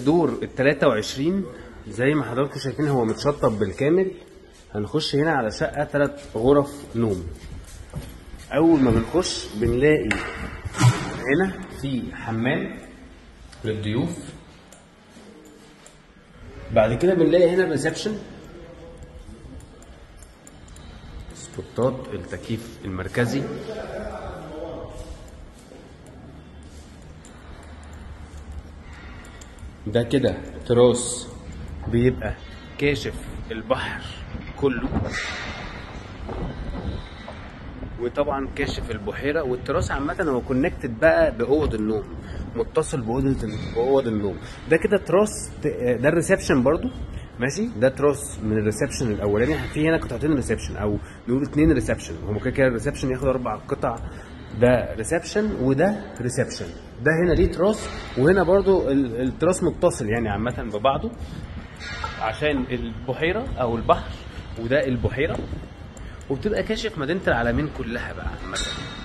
الدور ال 23 زي ما حضراتكم شايفين هو متشطب بالكامل هنخش هنا على شقه ثلاث غرف نوم اول ما بنخش بنلاقي هنا في حمام للضيوف بعد كده بنلاقي هنا الريسبشن سبوتات التكييف المركزي ده كده تراس بيبقى كاشف البحر كله وطبعا كاشف البحيره والتراس عامه هو كونكتد بقى باوض النوم متصل باوضه باوض النوم ده كده تراس ده الريسبشن برضو ماشي ده تراس من الريسبشن الاولاني في هنا قطعتين ريسبشن او نقول اتنين ريسبشن هو كده كده الريسبشن ياخد اربع قطع ده ريسبشن وده ريسبشن ده هنا ليه تراس وهنا برضو ال- التراس متصل يعني عامه ببعضه عشان البحيره او البحر وده البحيره وبتبقى كاشف مدينه العالمين كلها بقى عامه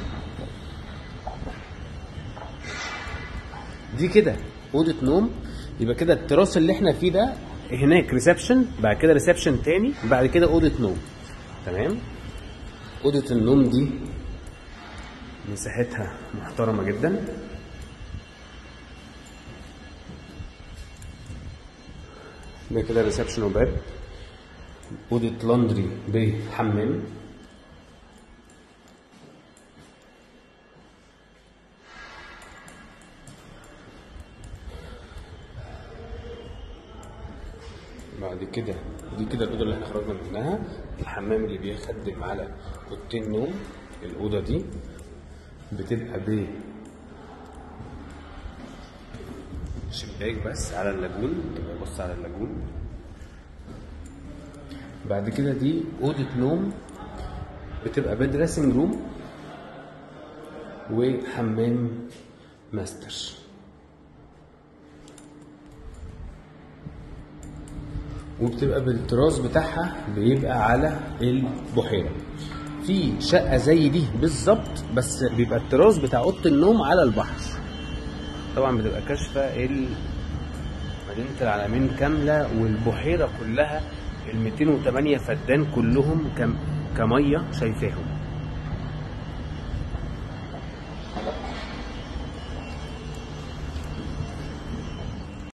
دي كده اوضه نوم يبقى كده التراس اللي احنا فيه ده هناك ريسبشن بعد كده ريسبشن تاني بعد كده اوضه نوم تمام اوضه النوم دي مساحتها محترمه جدا ده كده ريسبشن وباب اوضه لاندري بحمام بعد كده دي كده الاوضه اللي احنا خرجنا منها الحمام اللي بيخدم على اوضتين نوم الاوضه دي بتبقى ب شباك بس على اللاجون تبقى بص على اللاجون بعد كده دي اوضه نوم بتبقى بيد دريسنج روم وحمام ماستر وبتبقى بالتراس بتاعها بيبقى على البحيره في شقه زي دي بالظبط بس بيبقى التراس بتاع اوضه النوم على البحر طبعا بتبقى كاشفه ال- مدينه العالمين كامله والبحيره كلها ال 208 فدان كلهم كم كميه شايفاهم